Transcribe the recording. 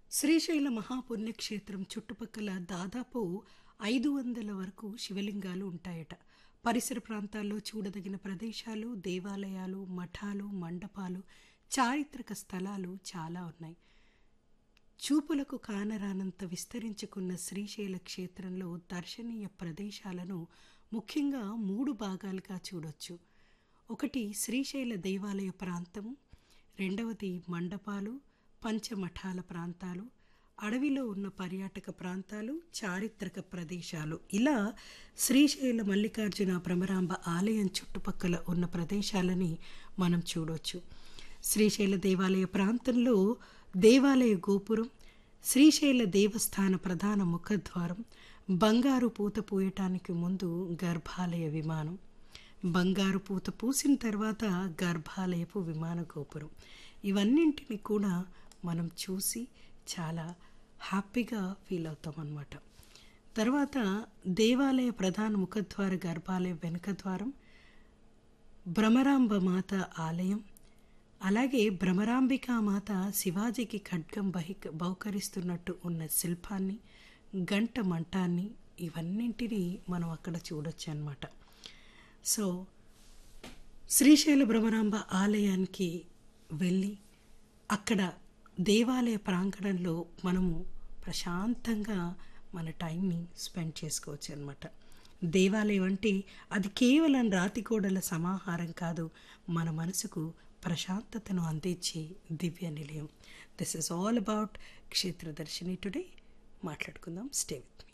శ్రీశైల మహాపుణ్యక్షేత్రం చుట్టుపక్కల దాదాపు ఐదు వందల వరకు శివలింగాలు ఉంటాయట పరిసర ప్రాంతాల్లో చూడదగిన ప్రదేశాలు దేవాలయాలు మఠాలు మండపాలు చారిత్రక స్థలాలు చాలా ఉన్నాయి చూపులకు కానరానంత విస్తరించుకున్న శ్రీశైల క్షేత్రంలో దర్శనీయ ప్రదేశాలను ముఖ్యంగా మూడు భాగాలుగా చూడొచ్చు ఒకటి శ్రీశైల దేవాలయ ప్రాంతం రెండవది మండపాలు పంచమఠాల ప్రాంతాలు అడవిలో ఉన్న పర్యాటక ప్రాంతాలు చారిత్రక ప్రదేశాలు ఇలా శ్రీశైల మల్లికార్జున భ్రమరాంబ ఆలయం చుట్టుపక్కల ఉన్న ప్రదేశాలని మనం చూడొచ్చు శ్రీశైల దేవాలయ ప్రాంతంలో దేవాలయ గోపురం శ్రీశైల దేవస్థాన ప్రధాన ముఖద్వారం బంగారు పూత పూయటానికి ముందు గర్భాలయ విమానం బంగారు పూత పూసిన తర్వాత గర్భాలయపు విమాన గోపురం ఇవన్నింటిని కూడా మనం చూసి చాలా హ్యాపీగా ఫీల్ అవుతాం అన్నమాట తర్వాత దేవాలయ ప్రధాన ముఖద్వార గర్భాలయ వెనుక ద్వారం భ్రమరాంబ మాత ఆలయం అలాగే భ్రమరాంబికా మాత శివాజీకి ఖడ్గం బహి బహుకరిస్తున్నట్టు ఉన్న శిల్పాన్ని గంట మంటాన్ని ఇవన్నింటినీ మనం అక్కడ చూడొచ్చు అన్నమాట సో శ్రీశైల భ్రమరాంబ ఆలయానికి వెళ్ళి అక్కడ దేవాలయ ప్రాంగణంలో మనము ప్రశాంతంగా మన టైంని స్పెండ్ చేసుకోవచ్చు అనమాట దేవాలయం అంటే అది కేవలం రాతి గోడల సమాహారం కాదు మన మనసుకు ప్రశాంతతను అందించే దివ్య నిలయం దిస్ ఇస్ ఆల్ అబౌట్ క్షేత్రదర్శిని టుడే మాట్లాడుకుందాం స్టే విత్